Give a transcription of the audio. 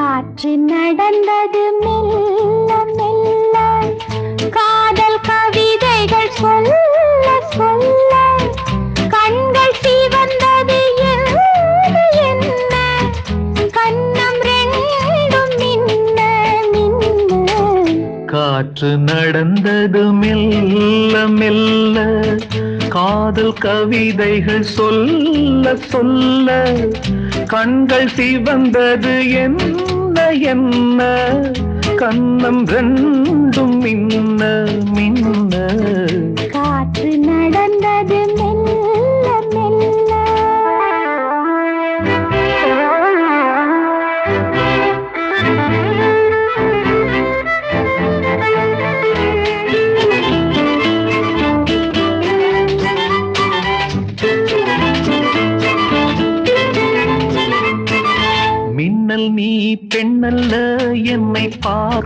காற்று நடந்தது மெல்ல மெல்ல காதல் கவிதைகள் சொல்ல சொல்ல கண்கள் சிவந்தது என்ன என்ன கண்ணம் ரெண்டும் மின்ன மின்ன காற்று நடந்தது மெல்ல மெல்ல காதல் கவிதைகள் சொல்ல சொல்ல கண்கள் சிவந்தது என்ன என்ன கண்ணம் ரெண்டும் மின்ன மின்ன காற்று நடந்தது மெல்ல மெல்ல மின்னல் நீ பெண்ணல்ல என்னை பார்க்க